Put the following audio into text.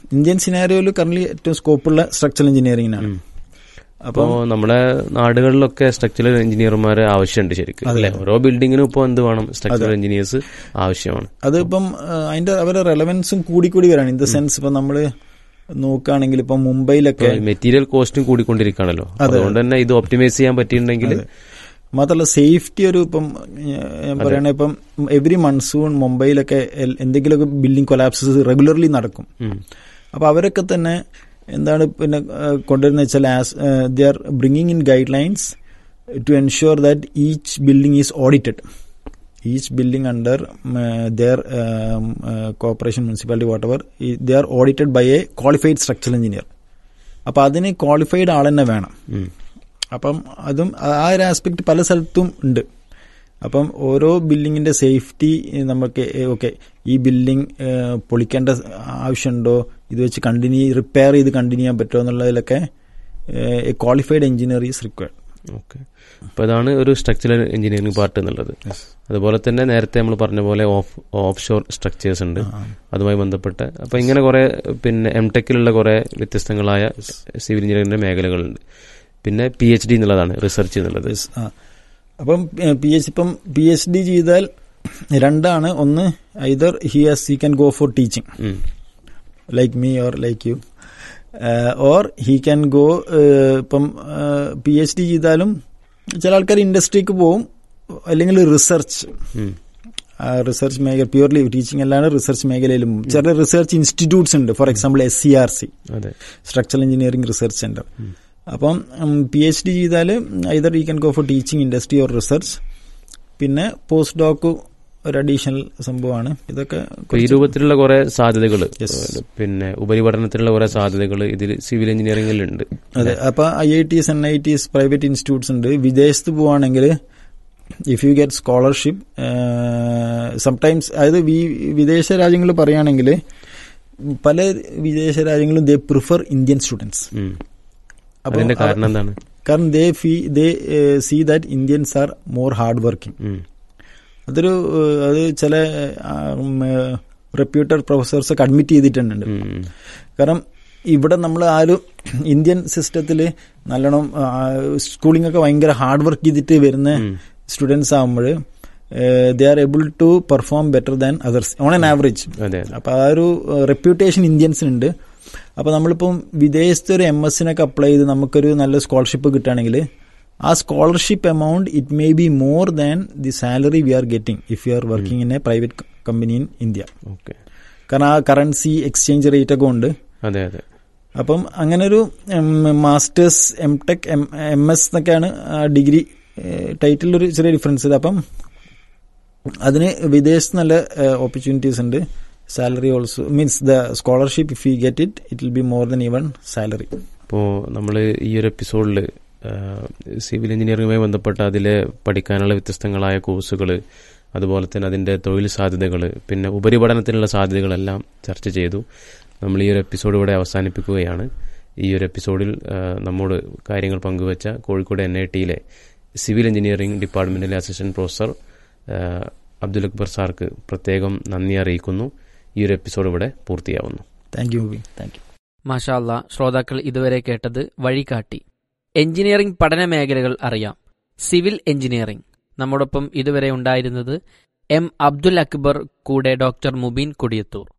Indian സിനാരിയോയിൽ current ഏറ്റവും സ്കോപ്പുള്ള structural എഞ്ചിനീയറിംഗിനാണ് അപ്പോൾ നമ്മുടെ നാടുകളിലൊക്കെ സ്ട്രക്ചറൽ എഞ്ചിനീയർമാരെ ആവശ്യമുണ്ട് ശരിക്കും അല്ലെ ഓരോ ബിൽഡിങ്ങിനും ഇപ്പോൾ എന്ത് വേണം സ്ട്രക്ചറൽ എഞ്ചിനീയേഴ്സ് ആവശ്യമാണ് അതിപ്പം ആ, അതിന്റെ അവരുടെ റെലവൻസും കൂടി കൂടി വരാണ് ഇൻ ദ സെൻസ് ഇപ്പൊ നമ്മള് നോക്കുകയാണെങ്കിൽ ഇപ്പൊ മുംബൈയിലൊക്കെ മെറ്റീരിയൽ കോസ്റ്റും കൂടിക്കൊണ്ടിരിക്കുകയാണല്ലോ അതുകൊണ്ട് തന്നെ ഇത് ഒപ്റ്റിമൈസ് ചെയ്യാൻ പറ്റിയിട്ടുണ്ടെങ്കിൽ മാത്രമല്ല സേഫ്റ്റി ഒരു ഇപ്പം ഏഹ്, ഞാൻ പറയണ ഇപ്പം എവറി മൺസൂൺ മുംബൈയിലൊക്കെ എൽ- എന്തെങ്കിലുമൊക്കെ ബിൽഡിംഗ് കൊലാപ്സസ് റെഗുലർലി നടക്കും അപ്പൊ അവരൊക്കെ തന്നെ എന്താണ് പിന്നെ ഏഹ്, കൊണ്ടുവരുന്നത് വെച്ചാൽ as they are bringing in guidelines to ensure that each building is audited each building under their corporation municipality whatever they are audited by a qualified structural engineer അപ്പൊ അതിന് ക്വാളിഫൈഡ് ആൾ തന്നെ വേണം അപ്പം അതും ആ ഒരു aspect പല സ്ഥലത്തും ഉണ്ട് അപ്പം ഓരോ ബിൽഡിങ്ങിന്റെ സേഫ്റ്റി നമുക്ക് ഓക്കെ ഈ ബിൽഡിംഗ് പൊളിക്കേണ്ട ആവശ്യമുണ്ടോ ഇത് വെച്ച് കണ്ടിന്യൂ റിപ്പയർ ചെയ്ത് കണ്ടിന്യൂ ചെയ്യാൻ പറ്റുമോ എന്നുള്ളതിലൊക്കെ qualified engineer is required okay അപ്പോൾ അതാണ് ഒരു സ്ട്രക്ചറൽ എഞ്ചിനീയറിംഗ് പാർട്ട് എന്നുള്ളത് അതുപോലെ തന്നെ നേരത്തെ നമ്മൾ പറഞ്ഞ പോലെ ഓഫ് ഓഫ് ഷോർ സ്ട്രക്ചേഴ്സ് ഉണ്ട് അതുമായി ബന്ധപ്പെട്ട് അപ്പോൾ ഇങ്ങനെ കുറേ പിന്നെ എം ടെക്കിലുള്ള കുറേ വ്യത്യസ്തങ്ങളായ സിവിൽ എഞ്ചിനീയറിംഗിന്റെ മേഖലകളുണ്ട് പിന്നെ പി എച്ച് ഡി എന്നുള്ളതാണ് റിസർച്ച് എന്നുള്ളത് ആ അപ്പം പി എച്ച് ഇപ്പം പി എച്ച് ഡി ചെയ്താൽ രണ്ടാണ് ഒന്ന് either he has he can go for teaching um. Like me or like you or he can go ഇപ്പം പി എച്ച് ഡി ചെയ്താലും ചില ആൾക്കാർ ഇൻഡസ്ട്രിക്ക് പോവും അല്ലെങ്കിൽ റിസർച്ച് ഉം. റിസർച്ച് മേഖല പ്യൂർലി ടീച്ചിങ് അല്ലാണ്ട് റിസർച്ച് മേഖലയിലും ചില റിസർച്ച് ഇൻസ്റ്റിറ്റ്യൂട്ട്സ് ഉണ്ട് for example S C R C അതെ സ്ട്രക്ചറൽ എഞ്ചിനീയറിംഗ് റിസർച്ച് സെന്റർ അപ്പം പി എച്ച് ഡി ചെയ്താൽ either you can go for teaching industry or research പിന്നെ പോസ്റ്റ് ഡോക്ക് ഒരു അഡീഷണൽ സംഭവമാണ് ഇതൊക്കെ അപ്പോൾ ഈ രൂപത്തിലുള്ള കുറേ സാധ്യതകൾ പിന്നെ ഉപരിപഠനത്തിലുള്ള കുറേ സാധ്യതകൾ ഇതിൽ സിവിൽ എഞ്ചിനീയറിംഗിലുണ്ട് അതെ അപ്പൊ I I Ts N I Ts private institutes ഉണ്ട് വിദേശത്ത് പോവാണെങ്കിൽ if you get scholarship sometimes അതായത് വി- വിദേശ രാജ്യങ്ങൾ പറയുകയാണെങ്കിൽ പല വിദേശ രാജ്യങ്ങളും ദേ പ്രിഫർ ഇന്ത്യൻ സ്റ്റുഡൻസ് ഉം. അപ്പൊ അതിന്റെ അവ- കാരണം എന്താണ് കാരണം they feel they see that Indians are more hard working um. അതൊരു ഏഹ്, അത് ചില റെപ്യൂട്ടഡ് പ്രൊഫസേഴ്സ് ഒക്കെ അഡ്മിറ്റ് ചെയ്തിട്ടുണ്ട് ഉം. കാരണം ഇവിടെ നമ്മൾ ആ ഒരു ഇന്ത്യൻ സിസ്റ്റത്തിൽ നല്ലോണം സ്കൂളിംഗ് ഒക്കെ ഭയങ്കര ഹാർഡ് വർക്ക് ചെയ്തിട്ട് വരുന്ന സ്റ്റുഡൻസ് ആകുമ്പോൾ they are able to perform better than others on an average അതെ അപ്പൊ ആ ഒരു റെപ്യൂട്ടേഷൻ ഇന്ത്യൻസിനുണ്ട് അപ്പൊ നമ്മളിപ്പം വിദേശത്ത് ഒരു എം എസിനൊക്കെ അപ്ലൈ ചെയ്ത് നമുക്കൊരു നല്ല സ്കോളർഷിപ്പ് കിട്ടുകയാണെങ്കിൽ ആ scholarship amount it may be more than the salary we are getting if you are working in a private company in India okay കാരണം ആ കറൻസി എക്സ്ചേഞ്ച് റേറ്റ് ഒക്കെ ഉണ്ട് അതെ അതെ അപ്പം അങ്ങനെ ഒരു masters M tech M M S എന്നൊക്കെയാണ് ഡിഗ്രി ടൈറ്റിലൊരു ചെറിയ ഡിഫറൻസ് ഇത് അപ്പം അതിന് വിദേശത്ത് നല്ല ഓപ്പർച്യൂണിറ്റീസ് ഉണ്ട് salary also means the scholarship if you get it it will be more than even salary ഇപ്പോൾ നമ്മൾ ഈ ഒരു എപ്പിസോഡിൽ സിവിൽ എഞ്ചിനീയറിംഗുമായി ബന്ധപ്പെട്ട അതിലെ പഠിക്കാനുള്ള വ്യത്യസ്തങ്ങളായ കോഴ്സുകൾ അതുപോലെ തന്നെ അതിൻ്റെ തൊഴിൽ സാധ്യതകൾ പിന്നെ ഉപരിപഠനത്തിനുള്ള സാധ്യതകളെല്ലാം ചർച്ച ചെയ്തു നമ്മൾ ഈ ഒരു എപ്പിസോഡ് ഇവിടെ അവസാനിപ്പിക്കുകയാണ് ഈ ഒരു എപ്പിസോഡിൽ ആ, നമ്മോട് കാര്യങ്ങൾ പങ്കുവച്ച കോഴിക്കോട് എൻ ഐ ടിയിലെ സിവിൽ എഞ്ചിനീയറിംഗ് ഡിപ്പാർട്ട്മെൻറ്റിലെ അസിസ്റ്റന്റ് പ്രൊഫസർ ആ, അബ്ദുൽ അക്ബർ സാർക്ക് പ്രത്യേകം നന്ദി അറിയിക്കുന്നു ഈ ഒരു എപ്പിസോഡ് ഇവിടെ പൂർത്തിയാവുന്നു താങ്ക് യു താങ്ക് യു മാഷാല്ല ശ്രോതാക്കൾ ഇതുവരെ കേട്ടത് വഴികാട്ടി എഞ്ചിനീയറിംഗ് പഠന മേഖലകൾ അറിയാം സിവിൽ എഞ്ചിനീയറിംഗ് നമ്മോടൊപ്പം ഇതുവരെ ഉണ്ടായിരുന്നത് എം അബ്ദുൽ അക്ബർ കൂടെ ഡോക്ടർ മുബീൻ കൊടിയത്തൂർ